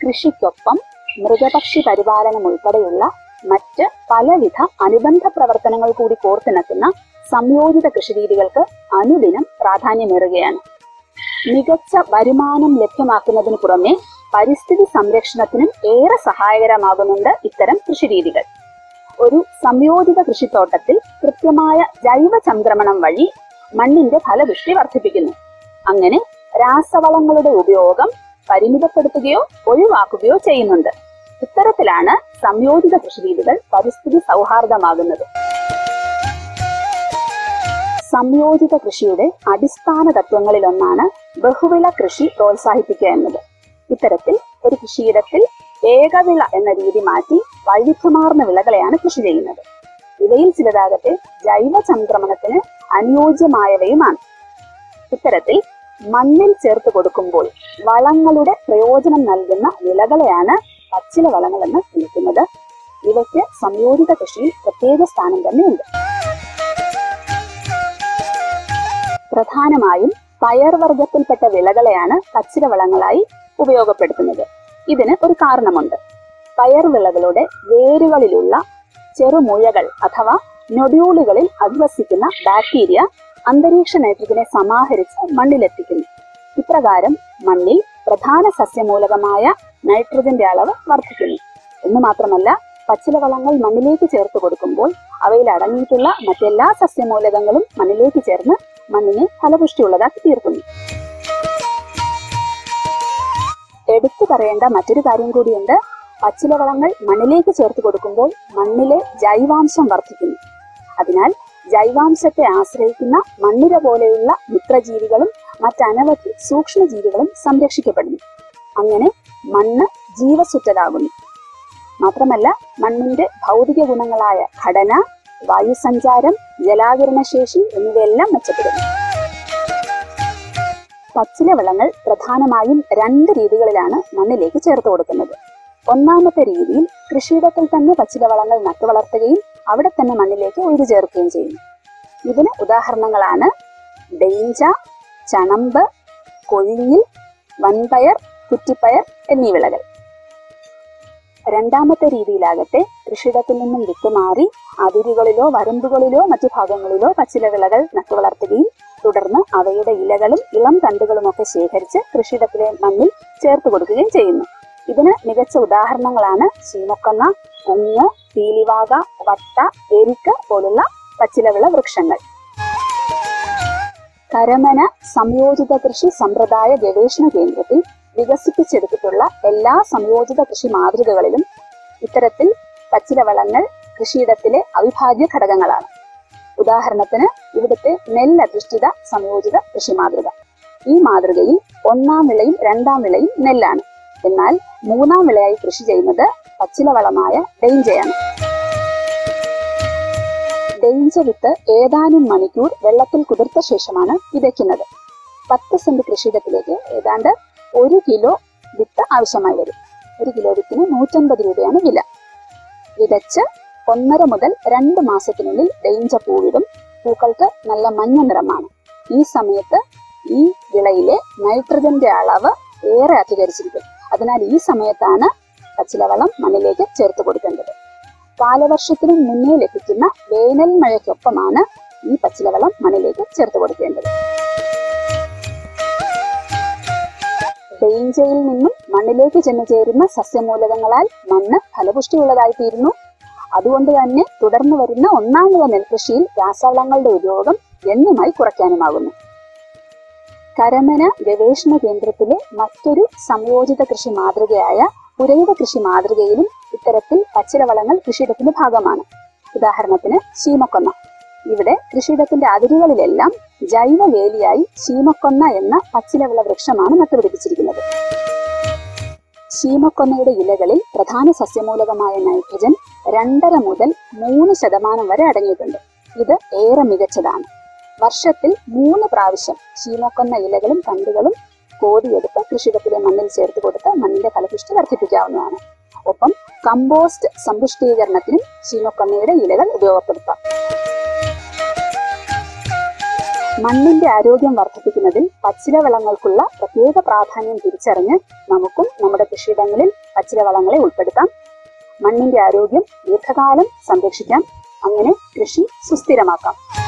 കൃഷിക്കൊപ്പം മൃഗപക്ഷി പരിപാലനം ഉൾപ്പെടെയുള്ള മറ്റ് പലവിധ അനുബന്ധ പ്രവർത്തനങ്ങൾ കൂടി കോർത്തിണക്കുന്ന സംയോജിത കൃഷിരീതികൾക്ക് അനുദിനം പ്രാധാന്യമേറുകയാണ് മികച്ച വരുമാനം ലഭ്യമാക്കുന്നതിന് പുറമെ പരിസ്ഥിതി സംരക്ഷണത്തിനും ഏറെ സഹായകരമാകുന്നുണ്ട് ഇത്തരം കൃഷിരീതികൾ ഒരു സംയോജിത കൃഷിത്തോട്ടത്തിൽ കൃത്യമായ ജൈവ ചംക്രമണം വഴി മണ്ണിന്റെ ഫലപുഷ്ടി വർദ്ധിപ്പിക്കുന്നു അങ്ങനെ രാസവളങ്ങളുടെ ഉപയോഗം പരിമിതപ്പെടുത്തുകയോ ഒഴിവാക്കുകയോ ചെയ്യുന്നുണ്ട് ഇത്തരത്തിലാണ് സംയോജിത കൃഷിരീതികൾ പരിസ്ഥിതി സൗഹാർദ്ദമാകുന്നത് സംയോജിത കൃഷിയുടെ അടിസ്ഥാന തത്വങ്ങളിലൊന്നാണ് ബഹുവിള കൃഷി പ്രോത്സാഹിപ്പിക്കുക എന്നത് ഇത്തരത്തിൽ ഒരു കൃഷിയിടത്തിൽ ഏകവിള എന്ന രീതി മാറ്റി വൈവിധ്യമാർന്ന വിളകളെയാണ് കൃഷി ചെയ്യുന്നത് ഇവയിൽ ചിലതാകട്ടെ ജൈവ സംക്രമണത്തിന് അനുയോജ്യമായവയുമാണ് ഇത്തരത്തിൽ മണ്ണിൽ ചേർത്ത് കൊടുക്കുമ്പോൾ വളങ്ങളുടെ പ്രയോജനം നൽകുന്ന വിളകളെയാണ് പച്ചില വളങ്ങൾ എന്ന് വിളിക്കുന്നത് ഇവയ്ക്ക് സംയോജിത കൃഷിയിൽ പ്രത്യേക സ്ഥാനം തന്നെയുണ്ട് പ്രധാനമായും പയർവർഗത്തിൽപ്പെട്ട വിളകളെയാണ് പച്ചില വളങ്ങളായി ഉപയോഗപ്പെടുത്തുന്നത് ഇതിന് ഒരു കാരണമുണ്ട് പയർവിളകളുടെ വേരുകളിലുള്ള ചെറുമുഴകൾ അഥവാ നൊഡ്യൂളുകളിൽ അധിവസിക്കുന്ന ബാക്ടീരിയ അന്തരീക്ഷ നൈട്രജനെ സമാഹരിച്ച് മണ്ണിലെത്തിക്കുന്നു ഇപ്രകാരം മണ്ണിൽ പ്രധാന സസ്യമൂലകമായ നൈട്രജന്റെ അളവ് വർദ്ധിക്കുന്നു എന്ന് മാത്രമല്ല പച്ചിലവളങ്ങൾ മണ്ണിലേക്ക് ചേർത്ത് കൊടുക്കുമ്പോൾ അവയിൽ അടങ്ങിയിട്ടുള്ള മറ്റെല്ലാ സസ്യമൂലകങ്ങളും മണ്ണിലേക്ക് ചേർന്ന് മണ്ണിനെ ഫലപുഷ്ടിയുള്ളതാക്കി തീർക്കുന്നു എടുത്തു പറയേണ്ട മറ്റൊരു കാര്യം കൂടിയുണ്ട് പച്ചിലവളങ്ങൾ മണ്ണിലേക്ക് ചേർത്ത് കൊടുക്കുമ്പോൾ മണ്ണിലെ ജൈവാംശം വർദ്ധിക്കുന്നു അതിനാൽ ജൈവാംശത്തെ ആശ്രയിക്കുന്ന മണ്ണിര പോലെയുള്ള മിത്രജീവികളും മറ്റനവധി സൂക്ഷ്മജീവികളും സംരക്ഷിക്കപ്പെടുന്നു അങ്ങനെ മണ്ണ് ജീവസുറ്റതാകുന്നു മാത്രമല്ല മണ്ണിന്റെ ഭൗതിക ഗുണങ്ങളായ ഘടന വായുസഞ്ചാരം ജലാകിരണശേഷി എന്നിവയെല്ലാം മെച്ചപ്പെടുന്നു പച്ചില വളങ്ങൾ പ്രധാനമായും രണ്ട് രീതികളിലാണ് മണ്ണിലേക്ക് ചേർത്ത് കൊടുക്കുന്നത് ഒന്നാമത്തെ രീതിയിൽ കൃഷിയിടത്തിൽ തന്നെ പച്ചില വളങ്ങൾ നട്ടുവളർത്തുകയും അവിടെ തന്നെ മണ്ണിലേക്ക് ഒഴുകി ചേർക്കുകയും ചെയ്യുന്നു ഇതിന് ഉദാഹരണങ്ങളാണ് ഡെയിഞ്ച ചണമ്പ് കൊഴിഞ്ഞിൽ വൻപയർ കുറ്റിപ്പയർ എന്നീ വിളകൾ രണ്ടാമത്തെ രീതിയിലാകട്ടെ കൃഷിയിടത്തിൽ നിന്നും വിട്ടുമാറി അതിരുകളിലോ വരമ്പുകളിലോ മറ്റു ഭാഗങ്ങളിലോ പച്ചില വിളകൾ നട്ടുവളർത്തുകയും തുടർന്ന് അവയുടെ ഇലകളും ഇളം തണ്ടുകളുമൊക്കെ ശേഖരിച്ച് കൃഷിയിടത്തിലെ മണ്ണിൽ ചേർത്ത് കൊടുക്കുകയും ചെയ്യുന്നു ഇതിന് മികച്ച ഉദാഹരണങ്ങളാണ് ചീമക്കൊന്ന കുങ്ങ് പീലിവാക വട്ട എരിക്ക പോലുള്ള പച്ചിലവിള വൃക്ഷങ്ങൾ കരമന സംയോജിത കൃഷി സമ്പ്രദായ ഗവേഷണ കേന്ദ്രത്തിൽ വികസിപ്പിച്ചെടുത്തിട്ടുള്ള എല്ലാ സംയോജിത കൃഷി മാതൃകകളിലും ഇത്തരത്തിൽ പച്ചിലവളങ്ങൾ കൃഷിയിടത്തിലെ അവിഭാജ്യ ഘടകങ്ങളാണ് ഉദാഹരണത്തിന് ഇവിടുത്തെ നെല്ലധിഷ്ഠിത സംയോജിത കൃഷി മാതൃക ഈ മാതൃകയിൽ ഒന്നാം വിളയും രണ്ടാം വിളയും നെല്ലാണ് എന്നാൽ മൂന്നാം വിളയായി കൃഷി ചെയ്യുന്നത് പച്ചിലവളമായ ഡെയിഞ്ചയാണ് ഡെയിഞ്ച വിത്ത് ഏതാനും മണിക്കൂർ വെള്ളത്തിൽ കുതിർത്ത ശേഷമാണ് വിതയ്ക്കുന്നത് പത്ത് സെന്റ് കൃഷിയിടത്തിലേക്ക് ഏതാണ്ട് ഒരു കിലോ വിത്ത് ആവശ്യമായി വരും ഒരു കിലോ വിത്തിന് നൂറ്റൻപത് രൂപയാണ് വില വിതച്ച് ഒന്നര മുതൽ രണ്ട് മാസത്തിനുള്ളിൽ ഡെയിഞ്ച പൂവിടും പൂക്കൾക്ക് നല്ല മഞ്ഞ നിറമാണ് ഈ സമയത്ത് ഈ വിളയിലെ നൈട്രജന്റെ അളവ് ഏറെ അധികരിച്ചിരിക്കും അതിനാൽ ഈ സമയത്താണ് പച്ചിലവളം മണ്ണിലേക്ക് ചേർത്ത് കൊടുക്കേണ്ടത് കാലവർഷത്തിന് മുന്നേ ലഭിക്കുന്ന വേനൽ മഴയ്ക്കൊപ്പമാണ് ഈ പച്ചിലവളം മണ്ണിലേക്ക് ചേർത്ത് കൊടുക്കേണ്ടത് ഡെയിഞ്ചയിൽ നിന്നും മണ്ണിലേക്ക് ചെന്നു ചേരുന്ന സസ്യമൂലകങ്ങളാൽ മണ്ണ് ഫലപുഷ്ടിയുള്ളതായിത്തീരുന്നു അതുകൊണ്ട് തന്നെ തുടർന്ന് വരുന്ന ഒന്നാം വിള നെൽകൃഷിയിൽ രാസവളങ്ങളുടെ ഉപയോഗം ഗണ്യമായി കുറയ്ക്കാനുമാകുന്നു കരമന ഗവേഷണ കേന്ദ്രത്തിലെ മറ്റൊരു സംയോജിത കൃഷി മാതൃകയായ പുരയിട കൃഷി മാതൃകയിലും ഇത്തരത്തിൽ പച്ചിലവളങ്ങൾ കൃഷിയിടത്തിന്റെ ഭാഗമാണ് ഉദാഹരണത്തിന് ശീമക്കൊന്ന ഇവിടെ കൃഷിയിടത്തിന്റെ അതിരുകളിലെല്ലാം ജൈവ വേലിയായി ശീമക്കൊന്ന എന്ന പച്ചിലവിള വൃക്ഷമാണ് നട്ടുപിടിപ്പിച്ചിരിക്കുന്നത് ശീമക്കൊന്നയുടെ ഇലകളിൽ പ്രധാന സസ്യമൂലകമായ നൈട്രജൻ രണ്ടര മുതൽ മൂന്ന് ശതമാനം വരെ അടങ്ങിയിട്ടുണ്ട് ഇത് ഏറെ മികച്ചതാണ് വർഷത്തിൽ മൂന്ന് പ്രാവശ്യം ശീമക്കൊന്ന ഇലകളും തണ്ടുകളും കോരിയെടുത്ത് കൃഷിയിടത്തിലെ മണ്ണിൽ ചേർത്ത് കൊടുത്ത് മണ്ണിന്റെ ഫലപുഷ്ടി വർദ്ധിപ്പിക്കാവുന്നതാണ് ഒപ്പം കമ്പോസ്റ്റ് സമ്പുഷ്ടീകരണത്തിനും ശീമക്കൊന്നയുടെ ഇലകൾ ഉപയോഗപ്പെടുത്താം മണ്ണിന്റെ ആരോഗ്യം വർദ്ധിപ്പിക്കുന്നതിൽ പച്ചില വളങ്ങൾക്കുള്ള പ്രത്യേക പ്രാധാന്യം തിരിച്ചറിഞ്ഞ് നമുക്കും നമ്മുടെ കൃഷിയിടങ്ങളിൽ പച്ചില വളങ്ങളെ ഉൾപ്പെടുത്താം മണ്ണിന്റെ ആരോഗ്യം ദീർഘകാലം സംരക്ഷിക്കാം അങ്ങനെ കൃഷി സുസ്ഥിരമാക്കാം